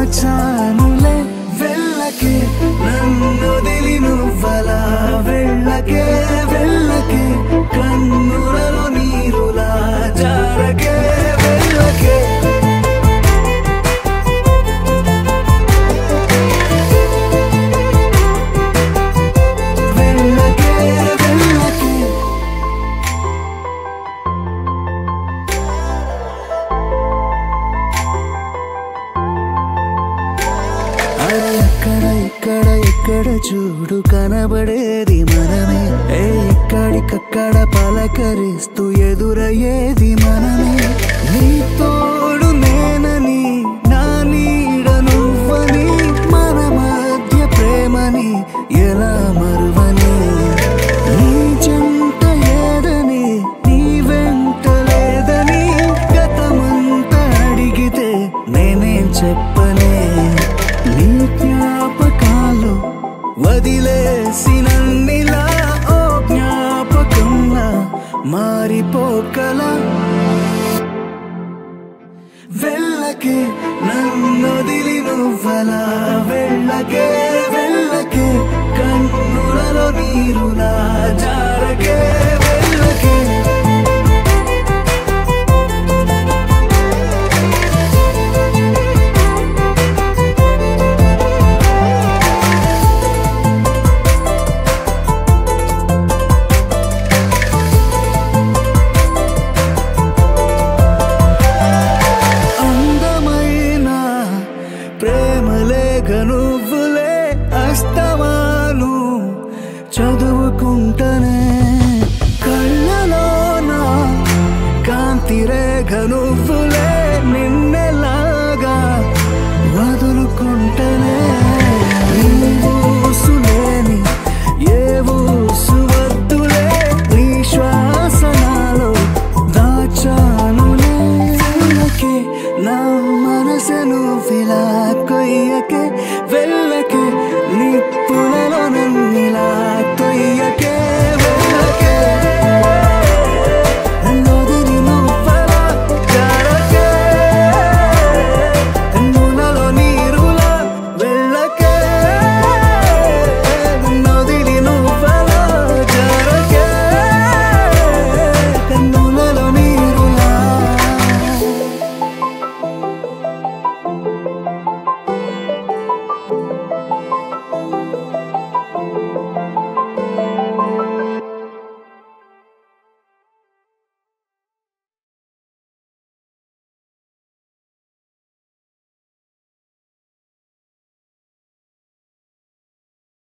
దాచానులే వెళ్ళకే నన్ను వదిలి నువ్వలా వెళ్ళకే వెళ్ళకే కన్నులలో నీరులా జారకే వెళ్ళకే వెళ్ళకే వెళ్ళకే అరే అక్కడ ఇక్కడ ఎక్కడ చూడు కనబడేది మనమే ఏ ఎక్కడికక్కడ పలకరిస్తూ ఎదురయ్యేది మనమే నీ తోడు నేనని నా నీడ నువ్వని మన మధ్య ప్రేమని ఎలా మరువని నీ చెంత ఏదని నీ వెంట లేదని గతమంతా అడిగితే నేనేం చెప్పనే నీ జ్ఞాపకాలు వదిలేసినన్నిలా ఓ జ్ఞాపకంలా మారిపోకలా వెళ్ళకే నన్ను వదిలి నువ్వలా వెళ్ళకే వెళ్ళకే కన్నులలో నీరులా జారకే వెళ్ళకే అందమైన ప్రేమలేఖ నువ్వులే అస్తమాను చదువుకుంటనే కళ్ళలోన కాంతి రేఖ నువ్వులే నిన్నెలాగా వదులుకుంటనే ఊసులేని ఏ ఊసు వద్దులే నీ శ్వాసనాలో దాచానులే వెళ్ళకే నా మనసును ఫిలా కొయ్యకే వెళ్ళకే